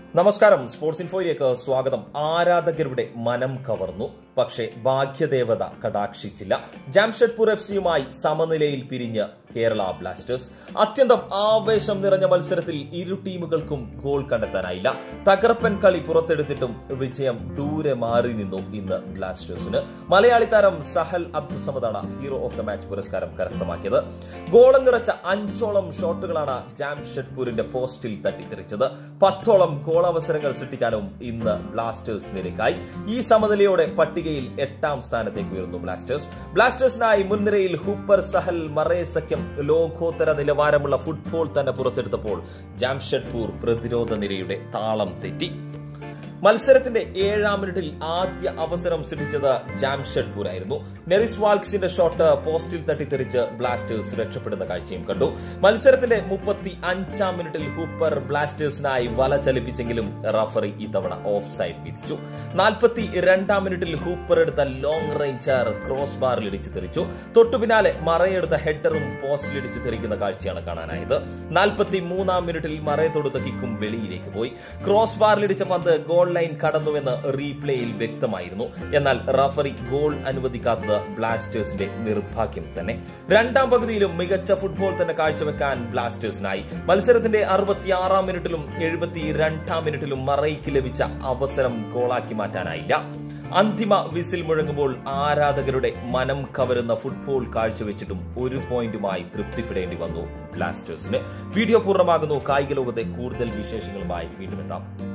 നമസ്കാരം സ്പോർട്സ് ഇൻഫോയിലേക്ക് സ്വാഗതം ആരാധകരുടെ മനം കവർന്നു പക്ഷേ ഭാഗ്യദേവത കടാക്ഷിച്ചില്ല ജാംഷഡ്പൂർ എഫ് സിയുമായി സമനിലയിൽ പിരിഞ്ഞ് കേരള ബ്ലാസ്റ്റേഴ്സ് അത്യന്തം ആവേശം നിറഞ്ഞ മത്സരത്തിൽ ഇരു ടീമുകൾക്കും ഗോൾ കണ്ടെത്താനായില്ല തകർപ്പൻ കളി പുറത്തെടുത്തിട്ടും വിജയം ദൂരെ മാറി നിന്നു ഇന്ന് ബ്ലാസ്റ്റേഴ്സിന് മലയാളി താരം സഹൽ അബ്ദുസമദാണ് ഹീറോ ഓഫ് ദ മാച്ച് പുരസ്കാരം കരസ്ഥമാക്കിയത് ഗോളം നിറച്ച അഞ്ചോളം ഷോട്ടുകളാണ് ജാംഷഡ്പൂരിന്റെ പോസ്റ്റിൽ തട്ടിത്തെറിച്ചത് പത്തോളം ഗോളവസരങ്ങൾ സൃഷ്ടിക്കാനും ഇന്ന് ബ്ലാസ്റ്റേഴ്സ് നിരക്കായി ഈ സമനിലയോടെ പട്ടികയിൽ എട്ടാം സ്ഥാനത്തേക്ക് ഉയർന്നു ബ്ലാസ്റ്റേഴ്സ് ബ്ലാസ്റ്റേഴ്സിനായി മുൻനിരയിൽ ഹൂപ്പർ സഹൽ മറേ സഖ്യം ലോകോത്തര നിലവാരമുള്ള ഫുട്ബോൾ തന്നെ പുറത്തെടുത്തപ്പോൾ ജാംഷഡ്പൂർ പ്രതിരോധ നിരയുടെ താളം തെറ്റി മത്സരത്തിന്റെ ഏഴാം മിനിറ്റിൽ ആദ്യ അവസരം സൃഷ്ടിച്ചത് ജാംഷഡ്പൂർ ആയിരുന്നു നെറിസ് വാൾക്സിന്റെ ഷോട്ട് പോസ്റ്റിൽ തട്ടിത്തെറിച്ച് ബ്ലാസ്റ്റേഴ്സ് രക്ഷപ്പെടുന്ന കാഴ്ചയും കണ്ടു മത്സരത്തിന്റെ മുപ്പത്തി അഞ്ചാം മിനിറ്റിൽ ഹൂപ്പർ ബ്ലാസ്റ്റേഴ്സിനായി വല ചലിപ്പിച്ചെങ്കിലും റഫറി ഇത്തവണ ഓഫ് സൈഡ് വിധിച്ചു നാൽപ്പത്തി രണ്ടാം മിനിറ്റിൽ ഹൂപ്പർ എടുത്ത ലോങ് റേഞ്ചർ ക്രോസ് ബാറിൽ ഇടിച്ചു തെറിച്ചു തൊട്ടു പിന്നാലെ മറയെടുത്ത ഹെഡറും പോസ്റ്റിൽ ഇടിച്ചു തെറിക്കുന്ന കാഴ്ചയാണ് കാണാനായത് നാൽപ്പത്തി മൂന്നാം മിനിറ്റിൽ മറയെ തൊടുത്ത കിക്കും വെളിയിലേക്ക് പോയി ക്രോസ് ബാറിലിടിച്ച പന്ത് ഗോൾ ലൈൻ കടന്നുവെന്ന് റീപ്ലേയിൽ വ്യക്തമായിരുന്നു എന്നാൽ റഫറി ഗോൾ അനുവദിക്കാത്തത് ബ്ലാസ്റ്റേഴ്സിന്റെ നിർഭാഗ്യം തന്നെ രണ്ടാം പകുതിയിലും മികച്ച ഫുട്ബോൾ തന്നെ കാഴ്ചവെക്കാൻ ബ്ലാസ്റ്റേഴ്സിനായി മത്സരത്തിന്റെ അറുപത്തിയാറാം മിനിറ്റിലും എഴുപത്തി രണ്ടാം മിനിറ്റിലും മറയ്ക്ക് ലഭിച്ച അവസരം ഗോളാക്കി മാറ്റാനായില്ല അന്തിമ വിസിൽ മുഴങ്ങുമ്പോൾ ആരാധകരുടെ മനം കവരുന്ന ഫുട്ബോൾ കാഴ്ചവെച്ചിട്ടും ഒരു പോയിന്റുമായി തൃപ്തിപ്പെടേണ്ടി വന്നു ബ്ലാസ്റ്റേഴ്സിന് വീഡിയോ പൂർണ്ണമാകുന്നു കായിക ലോകത്തെ കൂടുതൽ വിശേഷങ്ങളുമായി വീണ്ടും എത്താം